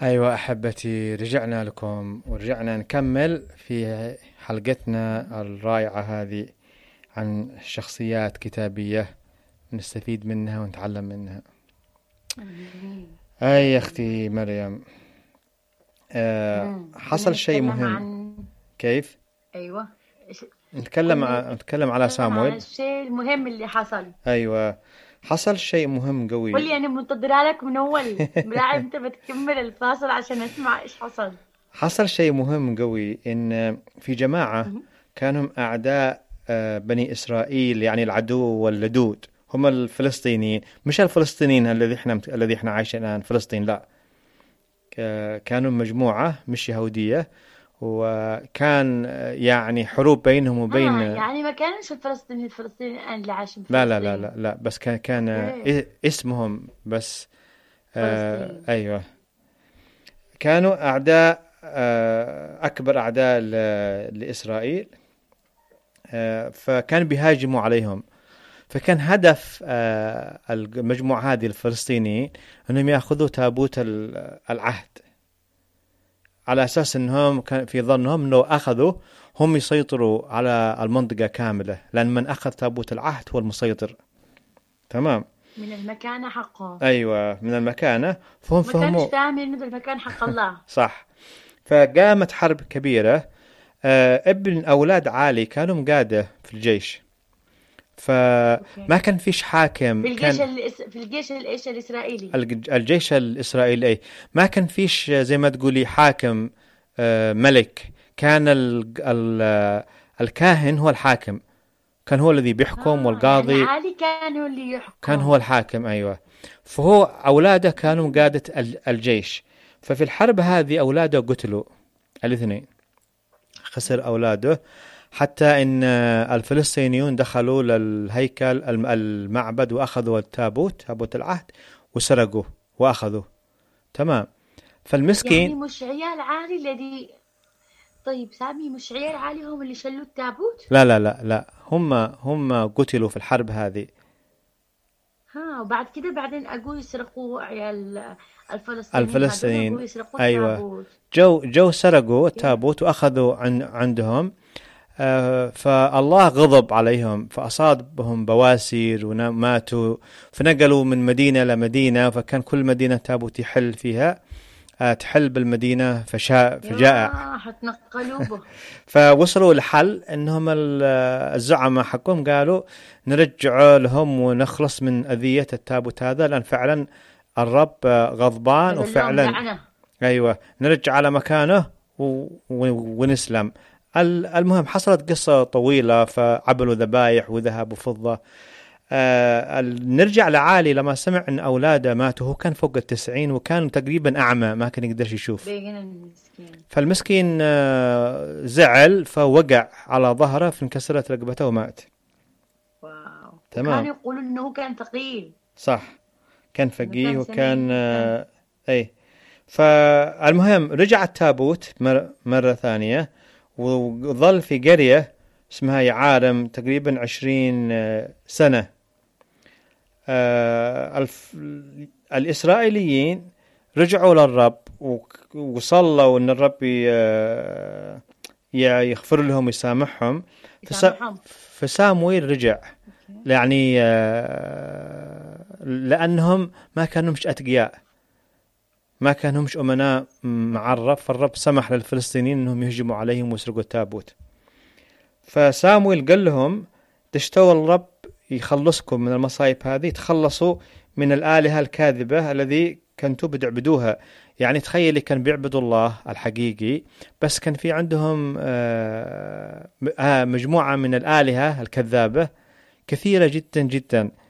أيوة أحبتي رجعنا لكم ورجعنا نكمل في حلقتنا الرائعة هذه عن شخصيات كتابية نستفيد منها ونتعلم منها أي يا أختي مريم آه حصل شيء مهم عن... كيف؟ ايوه نتكلم ع... نتكلم على عن سامويل الشيء المهم اللي حصل أيوة حصل شيء مهم قوي قول لي انا منتظره لك من اول لا انت بتكمل الفاصل عشان اسمع ايش حصل حصل شيء مهم قوي ان في جماعه مهم. كانوا اعداء آه، بني اسرائيل يعني العدو واللدود هم الفلسطينيين مش الفلسطينيين الذي احنا الذي احنا عايشين الان فلسطين لا ك- كانوا مجموعه مش يهوديه وكان آه، يعني حروب بينهم وبين آه يعني ما كانش الفلسطينيين الفلسطينيين الان اللي عايشين في لا لا لا فلسطين. لا لا بس كان كان أوكي. إ- اسمهم بس آه فلسطين. ايوه كانوا اعداء آه اكبر اعداء ل- لاسرائيل آه فكان بيهاجموا عليهم فكان هدف آه المجموعه هذه الفلسطينيين انهم ياخذوا تابوت ال- العهد على اساس انهم كان في ظنهم انه اخذوا هم يسيطروا على المنطقه كامله لان من اخذ تابوت العهد هو المسيطر تمام من المكان حقه ايوه من المكانه فهم ما كانش فهموا فاهم انه ده المكان حق الله صح فقامت حرب كبيره آه ابن اولاد عالي كانوا مقاده في الجيش فما كان فيش حاكم في الجيش كان الإس... في الجيش الايش الاسرائيلي الج- الجيش الاسرائيلي أي ما كان فيش زي ما تقولي حاكم آه، ملك كان ال ال الكاهن هو الحاكم كان هو الذي بيحكم آه، والقاضي يعني علي كان هو اللي يحكم كان هو الحاكم ايوه فهو اولاده كانوا قاده ال- الجيش ففي الحرب هذه اولاده قتلوا الاثنين خسر اولاده حتى ان آه، الفلسطينيون دخلوا للهيكل الم- المعبد واخذوا التابوت تابوت العهد وسرقوه واخذوه تمام فالمسكين يعني مش عيال علي الذي طيب سامي مش عيال علي هم اللي شلوا التابوت لا لا لا لا هم هم قتلوا في الحرب هذه ها وبعد كده بعدين اقول يسرقوا عيال الفلسطينيين الفلسطينيين. هذول أقول يسرقوا أيوة. التابوت جو جو سرقوا التابوت واخذوا عن عندهم آه، فالله غضب عليهم فاصابهم بواسير وماتوا فنقلوا من مدينه لمدينه فكان كل مدينه تابوت يحل فيها آه، تحل بالمدينه فشاء فجائع يا حتنقلوا به فوصلوا لحل انهم ال- الزعماء حقهم قالوا نرجع لهم ونخلص من اذيه التابوت هذا لان فعلا الرب آه، غضبان نزل لهم وفعلا لعنة. ايوه نرجع على مكانه و... و... ونسلم ال- المهم حصلت قصة طويلة فعبلوا ذبايح وذهب وفضة آه ال- نرجع لعالي لما سمع ان اولاده ماتوا هو كان فوق التسعين وكان تقريبا اعمى ما كان يقدرش يشوف بين المسكين فالمسكين آه زعل فوقع على ظهره فانكسرت رقبته ومات واو تمام. كانوا يقولوا انه هو كان ثقيل صح كان فقيه كان وكان سمين. آه اي فالمهم رجع التابوت مر مرة ثانية وظل في قرية اسمها يعارم تقريبا عشرين آه، سنة آه الف الإسرائيليين رجعوا للرب وك- وصلوا ان الرب ي- آه، ي- يغفر لهم ويسامحهم فس- يسامحهم. فسامويل رجع يعني آه، لانهم ما كانوا مش اتقياء ما كانوا مش امناء مع الرب فالرب سمح للفلسطينيين انهم يهجموا عليهم ويسرقوا التابوت فسامويل قال لهم تشتوى الرب يخلصكم من المصايب هذه تخلصوا من الآلهة الكاذبة الذي كنتوا بتعبدوها يعني تخيلي كان بيعبدوا الله الحقيقي بس كان في عندهم آه، م- آه، مجموعة من الآلهة الكذابة كثيرة جدا جدا